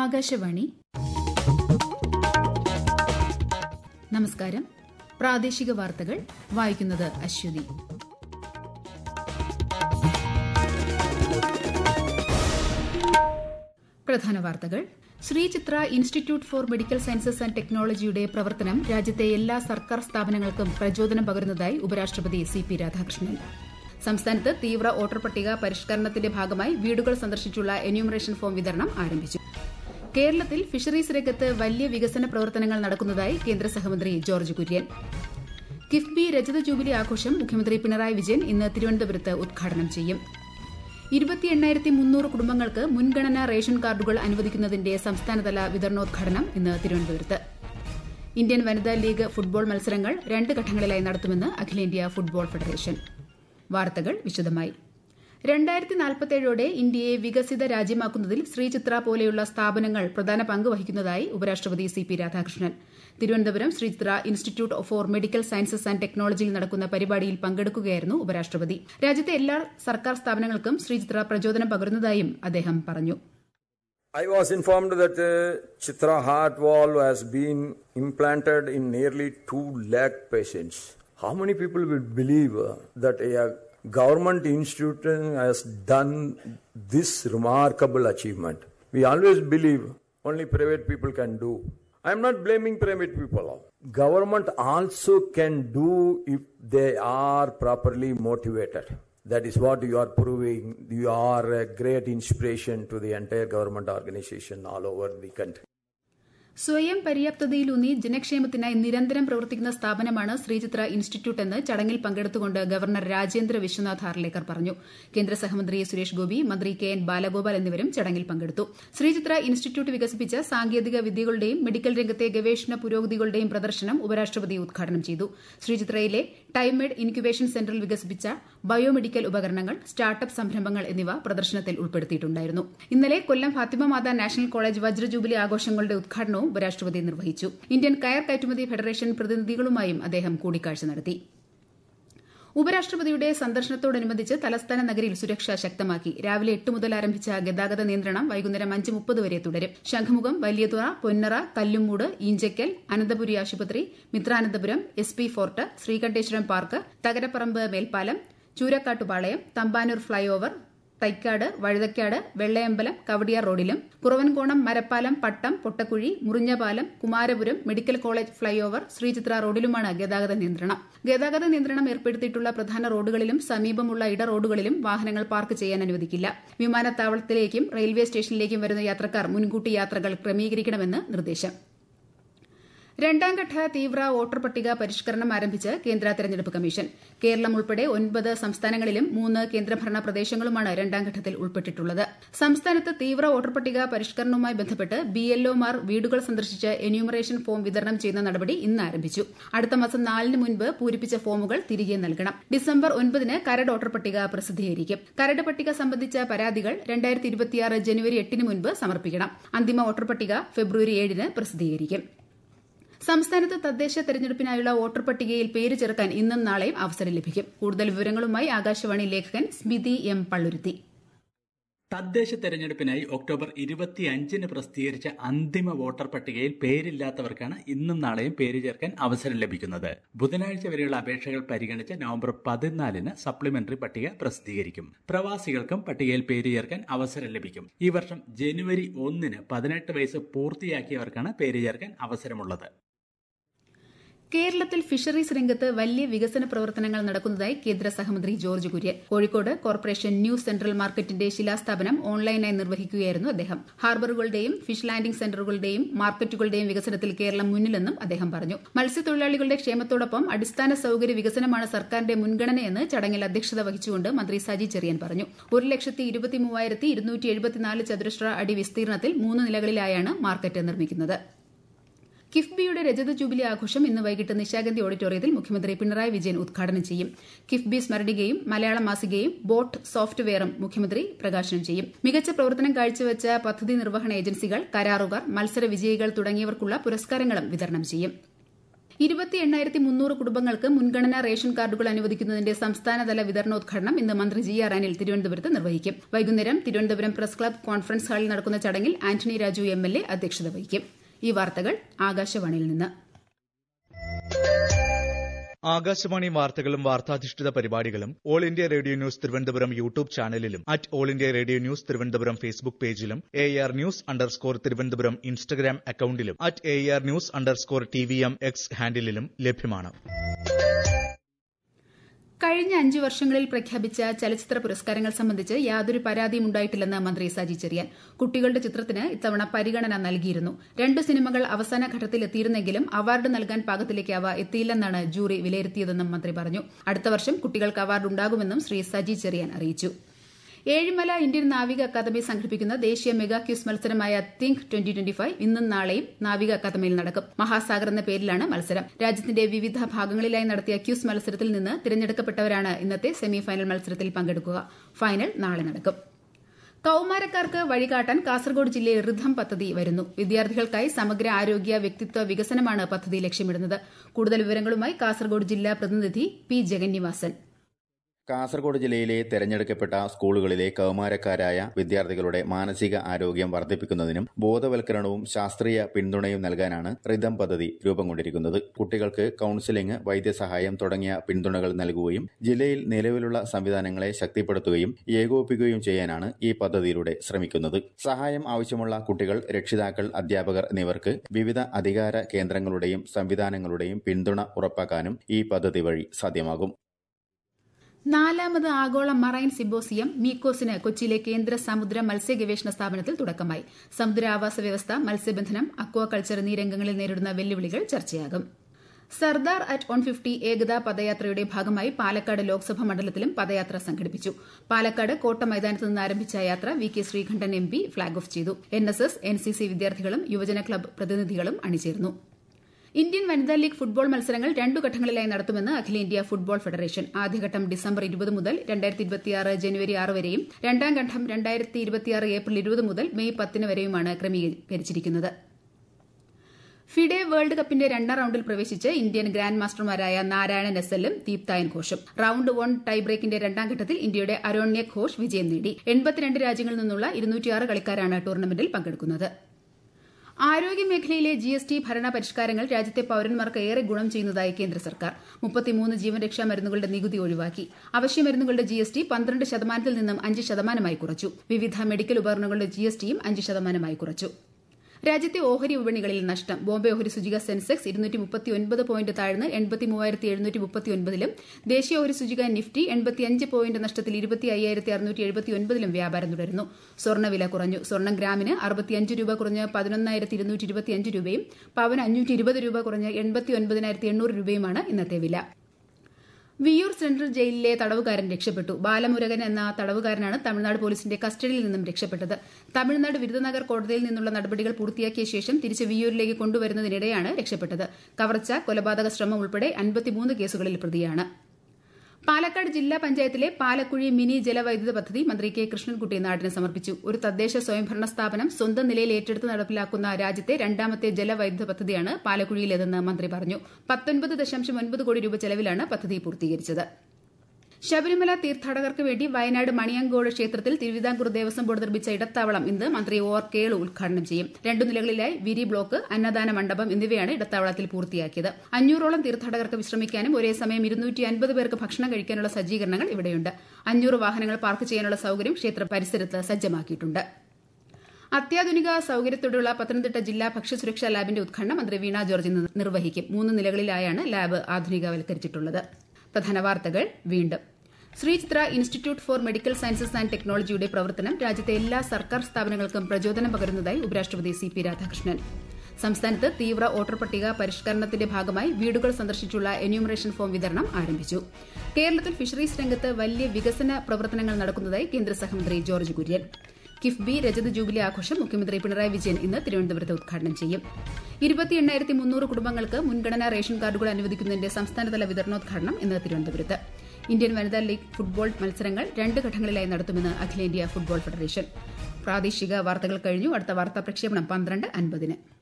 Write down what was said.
ആകാശവാണി നമസ്കാരം പ്രാദേശിക വാർത്തകൾ വായിക്കുന്നത് അശ്വതി പ്രധാന വാർത്തകൾ Sreechitra institute for medical sciences and ടെക്നോളജിയുടെ പ്രവർത്തനം രാജ്യത്തെ എല്ലാ സർക്കാർ സ്ഥാപനങ്ങൾക്കും പ്രചോദനം പകരുന്നതായി ഉപരാഷ്ട്രപതി സി പി രാധാകൃഷ്ണൻ സംസ്ഥാനത്ത് തീവ്ര വോട്ടർ പട്ടിക പരിഷ്കരണത്തിന്റെ ഭാഗമായി വീടുകൾ സന്ദർശിച്ചുള്ള എന്യൂമറേഷൻ ഫോം വിതരണം ആരംഭിച്ചു കേരളത്തിൽ ഫിഷറീസ് രംഗത്ത് വലിയ വികസന പ്രവർത്തനങ്ങൾ നടക്കുന്നതായി കേന്ദ്ര സഹമന്ത്രി ജോർജ് കുര്യൻ കിഫ്ബി രജത ജൂബിലി ആഘോഷം മുഖ്യമന്ത്രി പിണറായി വിജയൻ ഇന്ന് തിരുവനന്തപുരത്ത് ഉദ്ഘാടനം ചെയ്യും ഇരുപത്തി എണ്ണായിരത്തി മുന്നൂറ് കുടുംബങ്ങൾക്ക് മുൻഗണനാ റേഷൻ കാർഡുകൾ അനുവദിക്കുന്നതിന്റെ സംസ്ഥാനതല വിതരണോദ്ഘാടനം ഇന്ന് തിരുവനന്തപുരത്ത് ഇന്ത്യൻ വനിതാ ലീഗ് ഫുട്ബോൾ മത്സരങ്ങൾ രണ്ട് ഘട്ടങ്ങളിലായി നടത്തുമെന്ന് അഖിലേന്ത്യാ ഫുട്ബോൾ ഫെഡറേഷൻ വാർത്തകൾ വിശദമായി രണ്ടായിരത്തി നാൽപ്പത്തേഴോടെ ഇന്ത്യയെ വികസിത രാജ്യമാക്കുന്നതിൽ ശ്രീചിത്ര പോലെയുള്ള സ്ഥാപനങ്ങൾ പ്രധാന പങ്ക് വഹിക്കുന്നതായി ഉപരാഷ്ട്രപതി C P Radhakrishnan Thiruvananthapuram Sreechitra institute for medical sciences and ടെക്നോളജിയിൽ നടക്കുന്ന പരിപാടിയിൽ പങ്കെടുക്കുകയായിരുന്നു ഉപരാഷ്ട്രപതി രാജ്യത്തെ എല്ലാ സർക്കാർ സ്ഥാപനങ്ങൾക്കും ശ്രീചിത്ര പ്രചോദനം പകരുന്നതായും അദ്ദേഹം പറഞ്ഞു I was informed that uh, Chitra heart valve has been implanted in nearly 2 lakh patients. How many people will believe uh, that a government institution has done this remarkable achievement? We always believe only private people can do. I am not blaming private people. Government also can do if they are properly motivated. That is what you are proving. You are a great inspiration to the entire government organization all over the country. സ്വയം പര്യാപ്തതയിലൂന്നി ജനക്ഷേമത്തിനായി നിരന്തരം പ്രവർത്തിക്കുന്ന സ്ഥാപനമാണ് Sree Chitra institute എന്ന് ചടങ്ങിൽ പങ്കെടുത്തുകൊണ്ട് governor Rajendra Vishwanath Arlekar പറഞ്ഞു കേന്ദ്ര സഹമന്ത്രി സുരേഷ് ഗോപി മന്ത്രി കെ എൻ ബാലഗോപാൽ എന്നിവരും ചടങ്ങിൽ പങ്കെടുത്തു ശ്രീചിത്ര ഇൻസ്റ്റിറ്റ്യൂട്ട് വികസിപ്പിച്ച സാങ്കേതിക വിദ്യകളുടെയും മെഡിക്കൽ രംഗത്തെ ഗവേഷണ പുരോഗതികളുടെയും പ്രദർശനം ഉപരാഷ്ട്രപതി ഉദ്ഘാടനം ചെയ്തു ശ്രീചിത്രയിലെ ടൈമെഡ് ഇൻക്യുബേഷൻ സെന്ററിൽ വികസിപ്പിച്ച ബയോമെഡിക്കൽ ഉപകരണങ്ങൾ സ്റ്റാർട്ടപ്പ് സംരംഭങ്ങൾ എന്നിവ പ്രദർശനത്തിൽ ഉൾപ്പെടുത്തിയിട്ടുണ്ടായിരുന്നു ഇന്നലെ കൊല്ലം ഫാത്തിമ മാതാ നാഷണൽ കോളേജ് വജ്ര ജൂബിലി ആഘോഷങ്ങളുടെ ഉദ്ഘാടനവും ഉപരാഷ്ട്രപതി നിർവഹിച്ചു ഇന്ത്യൻ കയർ കയറ്റുമതി ഫെഡറേഷൻ പ്രതിനിധികളുമായും അദ്ദേഹം കൂടിക്കാഴ്ച നടത്തി ഉപരാഷ്ട്രപതിയുടെ സന്ദർശനത്തോടനുബന്ധിച്ച് തലസ്ഥാന നഗരിയിൽ സുരക്ഷ ശക്തമാക്കി രാവിലെ എട്ട് മുതൽ ആരംഭിച്ച ഗതാഗത നിയന്ത്രണം വൈകുന്നേരം അഞ്ച് മുപ്പത് വരെ തുടരും ശംഖുമുഖം വലിയതുറ പൊന്നറ കല്ലുമൂട് ഈഞ്ചക്കൽ അനന്തപുരി ആശുപത്രി Mithranandapuram S P fort Sreekanteswaram park Thakarapparambu മേൽപ്പാലം ചൂരക്കാട്ടുപാളയം തമ്പാനൂർ ഫ്ളൈ ഓവർ തൈക്കാട് വഴുതക്കാട് വെള്ളയമ്പലം കവടിയാർ റോഡിലും Kuravankonam Marappalam Pattom Pottakuzhi Murinjapalam Kumarapuram medical college flyover Sreechitra റോഡിലുമാണ് ഗതാഗത നിയന്ത്രണം ഗതാഗത നിയന്ത്രണം ഏർപ്പെടുത്തിയിട്ടുള്ള പ്രധാന റോഡുകളിലും സമീപമുള്ള ഇട റോഡുകളിലും വാഹനങ്ങൾ പാർക്ക് ചെയ്യാൻ അനുവദിക്കില്ല വിമാനത്താവളത്തിലേക്കും റെയിൽവേ സ്റ്റേഷനിലേക്കും വരുന്ന യാത്രക്കാർ മുൻകൂട്ടി യാത്രകൾ ക്രമീകരിക്കണമെന്ന് നിർദ്ദേശം രണ്ടാംഘട്ട തീവ്ര വോട്ടർ പട്ടിക പരിഷ്കരണം ആരംഭിച്ച് കേന്ദ്ര തെരഞ്ഞെടുപ്പ് കമ്മീഷൻ കേരളം ഉൾപ്പെടെ ഒൻപത് സംസ്ഥാനങ്ങളിലും മൂന്ന് കേന്ദ്രഭരണ പ്രദേശങ്ങളുമാണ് രണ്ടാംഘട്ടത്തിൽ ഉൾപ്പെട്ടിട്ടുള്ളത് സംസ്ഥാനത്ത് തീവ്ര വോട്ടർ പട്ടിക പരിഷ്കരണവുമായി ബന്ധപ്പെട്ട് ബിഎൽഒമാർ വീടുകൾ സന്ദർശിച്ച് എന്യൂമറേഷൻ ഫോം വിതരണം ചെയ്യുന്ന നടപടി ഇന്ന് ആരംഭിച്ചു അടുത്ത മാസം നാലിന് മുൻപ് പൂരിപ്പിച്ച ഫോമുകൾ തിരികെ നൽകണം ഡിസംബർ ഒൻപതിന് കരട് വോട്ടർ പട്ടിക പ്രസിദ്ധീകരിക്കും കരട് പട്ടിക സംബന്ധിച്ച പരാതികൾ രണ്ടായിരത്തി ഇരുപത്തിയാറ് ജനുവരി എട്ടിന് മുൻപ് സമർപ്പിക്കണം അന്തിമ വോട്ടർ പട്ടിക ഫെബ്രുവരി ഏഴിന് പ്രസിദ്ധീകരിക്കും സംസ്ഥാനത്ത് തദ്ദേശ തെരഞ്ഞെടുപ്പിനായുള്ള വോട്ടർ പട്ടികയിൽ പേര് ചേർക്കാൻ ഇന്നും നാളെയും അവസരം ലഭിക്കും കൂടുതൽ വിവരങ്ങളുമായി ആകാശവാണി ലേഖകൻ സ്മിതി എം പള്ളുരുത്തി തദ്ദേശ തെരഞ്ഞെടുപ്പിനായി ഒക്ടോബർ ഇരുപത്തിയഞ്ചിന് പ്രസിദ്ധീകരിച്ച അന്തിമ വോട്ടർ പട്ടികയിൽ പേരില്ലാത്തവർക്കാണ് ഇന്നും നാളെയും പേര് ചേർക്കാൻ അവസരം ലഭിക്കുന്നത് ബുധനാഴ്ച വരെയുള്ള അപേക്ഷകൾ പരിഗണിച്ച് നവംബർ പതിനാലിന് സപ്ലിമെന്ററി പട്ടിക പ്രസിദ്ധീകരിക്കും പ്രവാസികൾക്കും പട്ടികയിൽ പേര് ചേർക്കാൻ അവസരം ലഭിക്കും ഈ വർഷം ജനുവരി ഒന്നിന് പതിനെട്ട് വയസ്സ് പൂർത്തിയാക്കിയവർക്കാണ് പേര് ചേർക്കാൻ അവസരമുള്ളത് കേരളത്തിൽ ഫിഷറീസ് രംഗത്ത് വലിയ വികസന പ്രവർത്തനങ്ങൾ നടക്കുന്നതായി കേന്ദ്ര സഹമന്ത്രി George Kurian Kozhikode corporation new central മാർക്കറ്റിന്റെ ശിലാസ്ഥാപനം ഓൺലൈനായി നിർവഹിക്കുകയായിരുന്നു അദ്ദേഹം ഹാർബറുകളുടെയും ഫിഷ് ലാൻഡിംഗ് സെന്ററുകളുടെയും മാർക്കറ്റുകളുടെയും വികസനത്തിൽ കേരളം മുന്നിലെന്നും അദ്ദേഹം പറഞ്ഞു മത്സ്യത്തൊഴിലാളികളുടെ ക്ഷേമത്തോടൊപ്പം അടിസ്ഥാന സൌകര്യ വികസനമാണ് സർക്കാരിന്റെ മുൻഗണനയെന്ന് ചടങ്ങിൽ അധ്യക്ഷത വഹിച്ചുകൊണ്ട് മന്ത്രി സജി ചെറിയൻ പറഞ്ഞു ഒരു ലക്ഷത്തി ഇരുപത്തി മൂവായിരത്തി ഇരുന്നൂറ്റി എഴുപത്തിനാല് ചതുരശ്ര അടി വിസ്തീർണത്തിൽ മൂന്ന് നിലകളിലായാണ് മാർക്കറ്റ് നിർമ്മിക്കുന്നത് കിഫ്ബിയുടെ രജത ജൂബിലി ആഘോഷം ഇന്ന് വൈകിട്ട് നിശാഗന്ധി ഓഡിറ്റോറിയത്തിൽ മുഖ്യമന്ത്രി പിണറായി വിജയൻ ഉദ്ഘാടനം ചെയ്യും കിഫ്ബി സ്മരണികയും മലയാള മാസികയും ബോട്ട് സോഫ്റ്റ്വെയറും മുഖ്യമന്ത്രി പ്രകാശനം ചെയ്യും മികച്ച പ്രവർത്തനം കാഴ്ചവെച്ച പദ്ധതി നിർവഹണ ഏജൻസികൾ കരാറുകാർ മത്സര വിജയികൾ തുടങ്ങിയവർക്കുള്ള പുരസ്കാരങ്ങളും വിതരണം ചെയ്യും ഇരുപത്തി എണ്ണായിരത്തി മുന്നൂറ് കുടുംബങ്ങൾക്ക് മുൻഗണനാ റേഷൻ കാർഡുകൾ അനുവദിക്കുന്നതിന്റെ സംസ്ഥാനതല വിതരണോദ്ഘാടനം ഇന്ന് മന്ത്രി ജി ആർ അനിൽ തിരുവനന്തപുരത്ത് നിർവഹിക്കും വൈകുന്നേരം തിരുവനന്തപുരം പ്രസ് ക്ലബ് കോൺഫറൻസ് ഹാളിൽ നടക്കുന്ന ചടങ്ങിൽ Antony Raju M L A അധ്യക്ഷത വഹിക്കും ഈ വാർത്തകൾ ആകാശവാണിയിൽ നിന്ന് ആകാശവാണി വാർത്തകളും വാർത്താധിഷ്ഠിത പരിപാടികളും all India radio news Thiruvananthapuram YouTube ചാനലിലും at all India radio news Thiruvananthapuram Facebook പേജിലും A R news underscore Thiruvananthapuram Instagram അക്കൌണ്ടിലും at A R news underscore T V M X ഹാൻഡിലും ലഭ്യമാണ് കഴിഞ്ഞ അഞ്ചു വർഷങ്ങളിൽ പ്രഖ്യാപിച്ച ചലച്ചിത്ര പുരസ്കാരങ്ങൾ സംബന്ധിച്ച് യാതൊരു പരാതിയും ഉണ്ടായിട്ടില്ലെന്ന് മന്ത്രി സജി ചെറിയാൻ കുട്ടികളുടെ ചിത്രത്തിന് ഇത്തവണ പരിഗണന നൽകിയിരുന്നു രണ്ടു സിനിമകൾ അവസാന ഘട്ടത്തിൽ എത്തിയിരുന്നെങ്കിലും അവാർഡ് നൽകാൻ പാകത്തിലേക്ക് അവ എത്തിയില്ലെന്നാണ് ജൂറി വിലയിരുത്തിയതെന്നും മന്ത്രി പറഞ്ഞു അടുത്ത വർഷം കുട്ടികൾക്ക് അവാർഡ് ഉണ്ടാകുമെന്നും ശ്രീ സജി ചെറിയാൻ അറിയിച്ചു ഏഴിമല ഇന്ത്യൻ നാവിക അക്കാദമി സംഘടിപ്പിക്കുന്ന ദേശീയ മെഗാ ക്യൂസ് മത്സരമായ തിങ്ക് ട്വന്റി ട്വന്റി ഫൈവ് ഇന്നും നാളെയും നാവിക അക്കാദമിയിൽ നടക്കും മഹാസാഗർ എന്ന പേരിലാണ് മത്സരം രാജ്യത്തിന്റെ വിവിധ ഭാഗങ്ങളിലായി നടത്തിയ ക്യൂസ് മത്സരത്തിൽ നിന്ന് തിരഞ്ഞെടുക്കപ്പെട്ടവരാണ് ഇന്നത്തെ സെമി ഫൈനൽ മത്സരത്തിൽ പങ്കെടുക്കുക ഫൈനൽ നാളെ നടക്കും കൌമാരക്കാർക്ക് വഴികാട്ടാൻ കാസർഗോഡ് ജില്ലയിൽ ഋതം പദ്ധതി വരുന്നു വിദ്യാർത്ഥികൾക്കായി സമഗ്ര ആരോഗ്യ വ്യക്തിത്വ വികസനമാണ് പദ്ധതി ലക്ഷ്യമിടുന്നത് കൂടുതൽ വിവരങ്ങളുമായി കാസർഗോഡ് ജില്ലാ പ്രതിനിധി പി ജഗന്നിവാസൻ കാസർഗോഡ് ജില്ലയിലെ തെരഞ്ഞെടുക്കപ്പെട്ട സ്കൂളുകളിലെ കൌമാരക്കാരായ വിദ്യാർത്ഥികളുടെ മാനസിക ആരോഗ്യം വർദ്ധിപ്പിക്കുന്നതിനും ബോധവൽക്കരണവും ശാസ്ത്രീയ പിന്തുണയും നൽകാനാണ് റിതം പദ്ധതി രൂപം കൊണ്ടിരിക്കുന്നത് കുട്ടികൾക്ക് കൌൺസിലിംഗ് വൈദ്യസഹായം തുടങ്ങിയ പിന്തുണകൾ നൽകുകയും ജില്ലയിൽ നിലവിലുള്ള സംവിധാനങ്ങളെ ശക്തിപ്പെടുത്തുകയും ഏകോപിപ്പിക്കുകയും ചെയ്യാനാണ് ഈ പദ്ധതിയിലൂടെ ശ്രമിക്കുന്നത് സഹായം ആവശ്യമുള്ള കുട്ടികൾ രക്ഷിതാക്കൾ അധ്യാപകർ എന്നിവർക്ക് വിവിധ അധികാര കേന്ദ്രങ്ങളുടെയും സംവിധാനങ്ങളുടെയും പിന്തുണ ഉറപ്പാക്കാനും ഈ പദ്ധതി വഴി സാധ്യമാകും നാലാമത് ആഗോള മറൈൻ സിമ്പോസിയം മീക്കോസിന് കൊച്ചിയിലെ കേന്ദ്ര സമുദ്ര മത്സ്യ ഗവേഷണ സ്ഥാപനത്തിൽ തുടക്കമായി സമുദ്ര ആവാസ വ്യവസ്ഥ മത്സ്യബന്ധനം അക്വാകൾച്ചർ എന്നീ രംഗങ്ങളിൽ നേരിടുന്ന വെല്ലുവിളികൾ ചർച്ചയാകും Sardar at one fifty Ekta പദയാത്രയുടെ ഭാഗമായി പാലക്കാട് ലോക്സഭാ മണ്ഡലത്തിലും പദയാത്ര സംഘടിപ്പിച്ചു പാലക്കാട് കോട്ട മൈതാനത്ത് നിന്ന് ആരംഭിച്ച യാത്ര V K Sreekandan M P flag off ചെയ്തു N S S N C C വിദ്യാർത്ഥികളും യുവജന ക്ലബ്ബ് പ്രതിനിധികളും അണിചേർന്നു ഇന്ത്യൻ വനിതാ ലീഗ് ഫുട്ബോൾ മത്സരങ്ങൾ രണ്ടു ഘട്ടങ്ങളിലായി നടത്തുമെന്ന് അഖിലേന്ത്യാ ഫുട്ബോൾ ഫെഡറേഷൻ ആദ്യഘട്ടം ഡിസംബർ ഇരുപത് മുതൽ രണ്ടായിരത്തി ഇരുപത്തിയാറ് ജനുവരി ആറ് വരെയും രണ്ടാം ഘട്ടം രണ്ടായിരത്തി ഇരുപത്തിയാറ് ഏപ്രിൽ ഇരുപത് മുതൽ മെയ് പത്തിന് വരെയുമാണ് ക്രമീകരിച്ചിരിക്കുന്നത് ഫിഡെ വേൾഡ് കപ്പിന്റെ രണ്ടാം റൌണ്ടിൽ പ്രവേശിച്ച് ഇന്ത്യൻ ഗ്രാൻഡ് മാസ്റ്റർമാരായ നാരായണൻ എസ് എല്ലും ദീപ്തായൻ ഘോഷും റൌണ്ട് വൺ ടൈ ബ്രേക്കിന്റെ രണ്ടാം ഘട്ടത്തിൽ ഇന്ത്യയുടെ അരോണ്യ ഘോഷ് വിജയം നേടി എൺപത്തിരണ്ട് രാജ്യങ്ങളിൽ നിന്നുള്ള ഇരുന്നൂറ്റിയാറ് കളിക്കാരാണ് ടൂർണമെന്റിൽ പങ്കെടുക്കുന്നത് ആരോഗ്യമേഖലയിലെ ജി എസ് ടി ഭരണ പരിഷ്കാരങ്ങൾ രാജ്യത്തെ പൌരന്മാർക്ക് ഏറെ ഗുണം ചെയ്യുന്നതായി കേന്ദ്ര സർക്കാർ മുപ്പത്തിമൂന്ന് ജീവൻരക്ഷാ മരുന്നുകളുടെ നികുതി ഒഴിവാക്കി അവശ്യമരുന്നുകളുടെ ജി എസ് ടി പന്ത്രണ്ട് ശതമാനത്തിൽ നിന്നും അഞ്ച് ശതമാനമായി കുറച്ചു വിവിധ മെഡിക്കൽ ഉപകരണങ്ങളുടെ ജി എസ് ടിയും അഞ്ച് ശതമാനമായി കുറച്ചു രാജ്യത്തെ ഓഹരി വിപണികളിൽ നഷ്ടം ബോംബെ ഓഹരി സൂചിക സെൻസെക്സ് ഇരുന്നൂറ്റി മുപ്പത്തി ഒൻപത് പോയിന്റ് താഴ്ന്ന് എൺപത്തി മൂവായിരത്തി എഴുന്നൂറ്റി മുപ്പത്തി ഒൻപതിലും ദേശീയ ഓഹരി സൂചിക നിഫ്റ്റി എൺപത്തിയഞ്ച് പോയിന്റ് നഷ്ടത്തിൽ ഇരുപത്തി അയ്യായിരത്തി അറുന്നൂറ്റി എഴുപത്തി ഒൻപതിലും വ്യാപാരം തുടരുന്നു സ്വർണ്ണവില കുറഞ്ഞു സ്വർണ്ണം ഗ്രാമിന് അറുപത്തിയഞ്ച് രൂപ കുറഞ്ഞ് പതിനൊന്നായിരത്തി ഇരുന്നൂറ്റി ഇരുപത്തിയഞ്ച് രൂപയും പവന് അഞ്ഞൂറ്റി ഇരുപത് രൂപ കുറഞ്ഞ് എൺപത്തി ഒൻപതിനായിരത്തി എണ്ണൂറ് രൂപയുമാണ് ഇന്നത്തെ വില വിയൂർ സെൻട്രൽ ജയിലിലെ തടവുകാരൻ രക്ഷപ്പെട്ടു ബാലമുരുകൻ എന്ന തടവുകാരനാണ് തമിഴ്നാട് പോലീസിന്റെ കസ്റ്റഡിയിൽ നിന്നും രക്ഷപ്പെട്ടത് തമിഴ്നാട് വിരുദനഗർ കോടതിയിൽ നിന്നുള്ള നടപടികൾ പൂർത്തിയാക്കിയ ശേഷം തിരിച്ച് വിയൂരിലേക്ക് കൊണ്ടുവരുന്നതിനിടെയാണ് രക്ഷപ്പെട്ടത് കവർച്ച കൊലപാതക ശ്രമം ഉൾപ്പെടെ അൻപത്തിമൂന്ന് കേസുകളിൽ പ്രതിയാണ് പാലക്കാട് ജില്ലാ പഞ്ചായത്തിലെ പാലക്കുഴി മിനി ജലവൈദ്യുത പദ്ധതി മന്ത്രി കെ കൃഷ്ണൻകുട്ടി നാടിന് സമർപ്പിച്ചു ഒരു തദ്ദേശ സ്വയംഭരണ സ്ഥാപനം സ്വന്തം നിലയിൽ ഏറ്റെടുത്ത് നടപ്പിലാക്കുന്ന രാജ്യത്തെ രണ്ടാമത്തെ ജലവൈദ്യുത പദ്ധതിയാണ് പാലക്കുഴിയിലേതെന്ന് മന്ത്രി പറഞ്ഞു പത്തൊൻപത് ദശാംശം ഒൻപത് കോടി രൂപ ചെലവിലാണ് പദ്ധതി പൂർത്തീകരിച്ചത് ശബരിമല തീർത്ഥാടകർക്ക് വേണ്ടി വയനാട് മണിയങ്കോട് ക്ഷേത്രത്തിൽ തിരുവിതാംകൂർ ദേവസ്വം ബോർഡ് നിർമ്മിച്ച ഇടത്താവളം ഇന്ന് മന്ത്രി ഒ ആർ കേളു ഉദ്ഘാടനം ചെയ്യും രണ്ടു നിലകളിലായി വിരി ബ്ലോക്ക് അന്നദാന മണ്ഡപം എന്നിവയാണ് ഇടത്താവളത്തിൽ പൂർത്തിയാക്കിയത് അഞ്ഞൂറോളം തീർത്ഥാടകർക്ക് വിശ്രമിക്കാനും ഒരേ സമയം ഇരുന്നൂറ്റി അൻപത് പേർക്ക് ഭക്ഷണം കഴിക്കാനുള്ള സജ്ജീകരണങ്ങൾ ഇവിടെയുണ്ട് അഞ്ഞൂറ് വാഹനങ്ങൾ പാർക്ക് ചെയ്യാനുള്ള സൌകര്യം ക്ഷേത്ര പരിസരത്ത് സജ്ജമാക്കിയിട്ടുണ്ട് അത്യാധുനിക സൌകര്യത്തോടുള്ള പത്തനംതിട്ട ജില്ലാ ഭക്ഷ്യസുരക്ഷാ ലാബിന്റെ ഉദ്ഘാടനം മന്ത്രി വീണ ജോർജ് നിർവഹിക്കും മൂന്ന് നിലകളിലായാണ് ലാബ് ആധുനികവൽക്കരിച്ചിട്ടുള്ളത് പ്രധാന വാർത്തകൾ വീണ്ടും Sreechitra institute for medical sciences and ടെക്നോളജിയുടെ പ്രവർത്തനം രാജ്യത്തെ എല്ലാ സർക്കാർ സ്ഥാപനങ്ങൾക്കും പ്രചോദനം പകരുന്നതായി ഉപരാഷ്ട്രപതി സി പി രാധാകൃഷ്ണൻ സംസ്ഥാനത്ത് തീവ്ര വോട്ടർ പട്ടിക പരിഷ്കരണത്തിന്റെ ഭാഗമായി വീടുകൾ സന്ദർശിച്ചുള്ള എന്യൂമറേഷൻ ഫോം വിതരണം ആരംഭിച്ചു കേരളത്തിൽ ഫിഷറീസ് രംഗത്ത് വലിയ വികസന പ്രവർത്തനങ്ങൾ നടക്കുന്നതായി കേന്ദ്ര സഹമന്ത്രി ജോർജ് കുര്യൻ കിഫ്ബി രജത ജൂബിലി ആഘോഷം മുഖ്യമന്ത്രി പിണറായി വിജയൻ ഇന്ന് തിരുവനന്തപുരത്ത് ഉദ്ഘാടനം ചെയ്യും ഇരുപത്തി എണ്ണായിരത്തി മുന്നൂറ് കുടുംബങ്ങൾക്ക് മുൻഗണനാ റേഷൻ കാർഡുകൾ അനുവദിക്കുന്നതിന്റെ സംസ്ഥാനതല വിതരണോദ്ഘാടനം ഇന്ന് തിരുവനന്തപുരത്ത് ഇന്ത്യൻ വനിതാ ലീഗ് ഫുട്ബോൾ മത്സരങ്ങൾ രണ്ട് ഘട്ടങ്ങളിലായി നടത്തുമെന്ന് അഖിലേന്ത്യാ ഫുട്ബോൾ ഫെഡറേഷൻ പ്രാദേശിക വാർത്തകൾ കഴിഞ്ഞു അടുത്ത വാർത്താ പ്രക്ഷേപണം പന്ത്രണ്ട് അൻപതിന്